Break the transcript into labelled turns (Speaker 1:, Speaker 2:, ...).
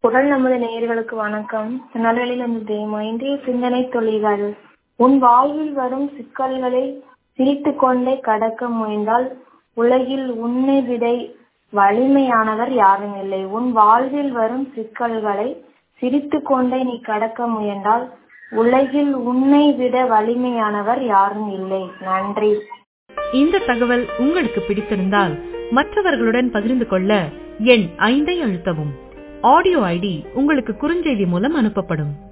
Speaker 1: குரல் நமது நேயர்களுக்கு வணக்கம் திருநெல்வேலியில் இருந்து தேமா இன்றைய சிந்தனை துளிகள் உன் வாழ்வில் வரும் சிக்கல்களை சிரித்துக் கொண்டே கடக்க முயன்றால் உலகில் உன்னை விட வலிமையானவர் யாரும் இல்லை உன் வாழ்வில் வரும் சிக்கல்களை சிரித்துக் கொண்டே நீ கடக்க முயன்றால் உலகில் உன்னை விட வலிமையானவர் யாரும் இல்லை நன்றி
Speaker 2: இந்த தகவல் உங்களுக்கு பிடித்திருந்தால் மற்றவர்களுடன் பகிர்ந்து கொள்ள எண் ஐந்தை அழுத்தவும் ஆடியோ ஐடி உங்களுக்கு குறுஞ்செய்தி மூலம் அனுப்பப்படும்